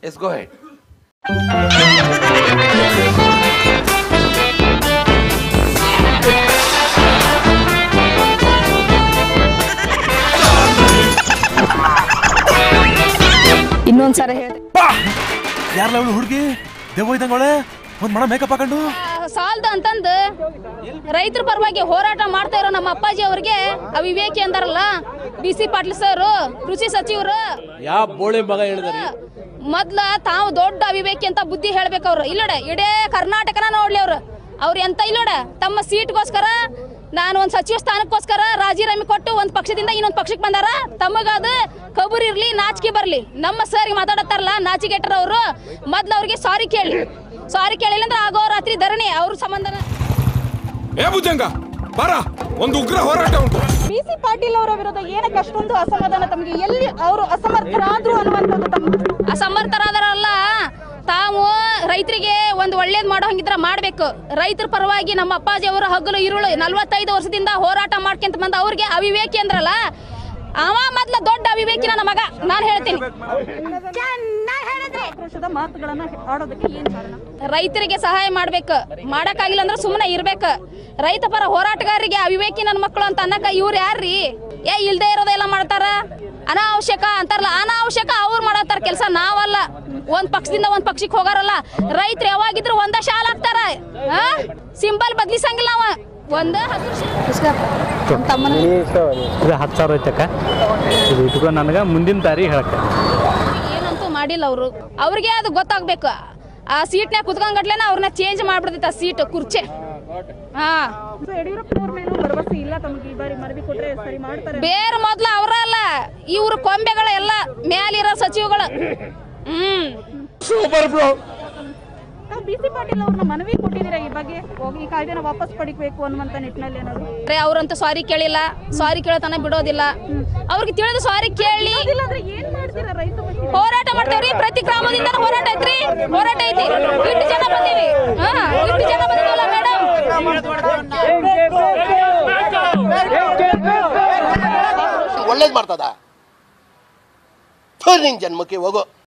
yes go head ಇನ್ನೊಂದ್ಸಲ ಹೇಳ್ದೆ ಯಾರ್ಲ ಅವಳು ಹುಡುಗಿ ದೆವ್ವ ಇದ್ದಂಗೊಳೆ ಒಂದ್ ಮಣ ಮೇಕಪ್ ಹಾಕೊಂಡು ಸಾಲ್ದ ಅಂತಂದು ರೈತರ ಪರವಾಗಿ ಹೋರಾಟ ಮಾಡ್ತಾ ಇರೋ ನಮ್ಮ ಅಪ್ಪಾಜಿ ಅವ್ರಿಗೆ ಅವಿವೇಕಿ ಅಂದಾರಲ್ಲ ಬಿ ಸಿ ಪಾಟೀಲ್ ಸರ್ ಕೃಷಿ ಸಚಿವರು ಯಾವ ಬೋಳಿ ಮಗ ಹೇಳಿದಾರೆ ಮೊದ್ಲ ತಾವು ದೊಡ್ಡ ಅವಿವೇಕಿ ಅಂತ ಬುದ್ಧಿ ಹೇಳ್ಬೇಕು ಅವ್ರು ಇಲ್ಲೋಡ ಇಡೇ ಕರ್ನಾಟಕನ ನೋಡ್ಲಿ ಅವ್ರು ಅವ್ರು ಎಂತ ಇಲ್ಲೋಡ ತಮ್ಮ ಸೀಟ್ಗೋಸ್ಕರ ನಾನು ಒಂದ್ ಸಚಿವ ಸ್ಥಾನಕ್ಕೋಸ್ಕರ ರಾಜೀನಾಮೆ ಕೊಟ್ಟು ಒಂದ್ ಪಕ್ಷದಿಂದ ಇನ್ನೊಂದ್ ಪಕ್ಷಕ್ಕೆ ಬಂದಾರ ತಮಗದು ಕಬೂರ್ ಇರ್ಲಿ ನಾಚಿಕೆ ಬರ್ಲಿ ನಮ್ಮ ಸರ್ ಮಾತಾಡತ್ತಾರಲ್ಲ ನಾಚಿಗೆಟ್ಟರ ಅವರು ಮೊದ್ಲು ಅವ್ರಿಗೆ ಸಾರಿ ಕೇಳಿ ಸಾರಿ ಕೇಳಿಲ್ಲ ಅಂದ್ರೆ ಆಗೋ ರಾತ್ರಿ ಧರಣಿ ಅವ್ರ ಸಂಬಂಧನ ಏ ಭುಜಂಗ ಬರ ಒಂದು ಉಗ್ರ ಹೋರಾಟ ಉಂಟು ಬಿ ಸಿ ಪಾಟೀಲ್ ಅವರ ವಿರುದ್ಧ ಏನಕ್ಕೆ ಅಷ್ಟೊಂದು ಅಸಮಾಧಾನ ತಮಗೆ ಎಲ್ಲಿ ಅವರು ಅಸಮರ್ಥರಾದ್ರು ಅನ್ನುವಂಥದ್ದು ತಮ್ಮ ಅಸಮರ್ಥರಾದರಲ್ಲ ತಾವು ರೈತರಿಗೆ ಒಂದು ಒಳ್ಳೇದ್ ಮಾಡೋ ಹಂಗಿದ್ರ ಮಾಡ್ಬೇಕು ರೈತರ ಪರವಾಗಿ ನಮ್ಮ ಅಪ್ಪಾಜಿ ಅವರ ಹಗಲು ಇರುಳು ನಲ್ವತ್ತೈದು ವರ್ಷದಿಂದ ಹೋರಾಟ ಮಾಡ್ಕೊಂತ ಬಂದ ಅವ್ರಿಗೆ ಅವಿವೇಕಿ ಅಂದ್ರಲ್ಲ ಅವ ಮೊದ್ಲ ದೊಡ್ಡ ಅವಿವೇಕಿ ನನ್ನ ಮಗ ನಾನು ಹೇಳ್ತೀನಿ ಆಕ್ರೋಶದ ಮಾತುಗಳನ್ನ ಆಡೋದಕ್ಕೆ ಏನ್ ಕಾರಣ ರೈತರಿಗೆ ಸಹಾಯ ಮಾಡ್ಬೇಕು ಮಾಡಕ್ಕಾಗಿಲ್ಲ ಅಂದ್ರೆ ಸುಮ್ಮನೆ ಇರ್ಬೇಕು ರೈತ ಪರ ಹೋರಾಟಗಾರರಿಗೆ ಅವಿವೇಕಿ ನನ್ನ ಮಕ್ಕಳು ಅಂತ ಅನ್ನಕ ಇವ್ರು ಯಾರ್ರಿ ಏ ಇಲ್ದೇ ಇರೋದೆಲ್ಲ ಮಾಡ್ತಾರ ಅನಾವಶ್ಯಕ ಅಂತಾರಲ್ಲ ಅನಾವಶ್ಯಕ ಅವ್ರು ಮಾಡತ್ತಾರ ಕೆಲಸ ನಾವಲ್ಲ ಒಂದ್ ಪಕ್ಷದಿಂದ ಒಂದ್ ಪಕ್ಷಕ್ಕೆ ಹೋಗಾರಲ್ಲ ರೈತರು ಯಾವಾಗಿದ್ರು ಒಂದ ಶಾಲ ಹಾಕ್ತಾರ ಸಿಂಬಲ್ ಬದ್ಲಿಸಂಗಿಲ್ಲ ಅವ ಒಂದ ಹಸಿರು ತಮ್ಮನ ಇದು ಹತ್ತು ಸಾವಿರ ಐತಕ್ಕ ಇದು ಇಟ್ಕೊಂಡು ನನಗೆ ಮುಂದಿನ ತಾರೀ ಹೇಳಕ್ಕೆ ಏನಂತೂ ಮಾಡಿಲ್ಲ ಅವರು ಅವ್ರಿಗೆ ಅದು ಗೊತ್ತಾಗ್ಬೇಕು ಆ ಸೀಟ್ನ್ಯಾಗ ಕುತ್ಕೊಂಡ್ಗಟ್ಲೆನ ಅವ್ರನ್ನ ಚೇಂಜ್ ಮಾಡ್ಬಿಡ್ತೈತೆ ಆ ಸೀಟ್ ಕುರ್ಚೆ ಹಾ ಸೊ ಯಡಿಯೂರಪ್ಪನವ್ರ ಮೇಲೂ ಭರವಸೆ ಇಲ್ಲ ತಮಗೆ ಈ ಬಾರಿ ಮನವಿ ಕೊಟ್ರೆ ಸರಿ ಮಾಡ್ತಾರೆ ಬೇರೆ ಮೊದ್ಲು ಅವರಲ್ಲ ಇವ್ರ ಕೊಂಬೆಗಳ ಎಲ್ಲ ಮ್ಯಾಲಿರೋ ಸಚಿವಗಳು ಹ್ಮ್ ತಾವು ಬಿ ಸಿ ಪಾಟೀಲ್ ಅವ್ರನ್ನ ಮನವಿ ಕೊಟ್ಟಿದ್ದೀರಾ ಈ ಬಗ್ಗೆ ಹೋಗಿ ಈ ಕಾಯ್ದೆನ ವಾಪಸ್ ಪಡಿಬೇಕು ಅನ್ನುವಂತ ನಿಟ್ಟಿನಲ್ಲಿ ಏನಾದ್ರು ಅರೆ ಅವ್ರಂತೂ ಸಾರಿ ಕೇಳಿಲ್ಲ ಸಾರಿ ಕೇಳತನ ಬಿಡೋದಿಲ್ಲ ಅವ್ರಿಗೆ ತಿಳಿದು ಸಾರಿ ಕೇಳಿ ಇಲ್ಲ ಅಂದ್ರೆ ಏನ್ ಮಾಡ್ತೀರಾ ರೈತ ಬಗ್ಗೆ ಹೋರಾಟ ಮಾಡ್ತೇವ್ರಿ ಪ್ರತಿ ಗ್ರಾಮದಿಂದ ಹೋರಾಟ ಐತ್ರಿ ಹೋರಾಟ ಐತಿ ಇಷ್ಟು ಜನ ಬಂದೀವಿ ಹಾ ಇಷ್ಟು ಜನ ಬಂದಿವಲ್ಲ ಮೇಡಮ್ ಒಳ್ಳೇದು ಮಾಡ್ತದ ನಿನ್ ಜನ್ಮಕ್ಕೆ ಹೋಗೋ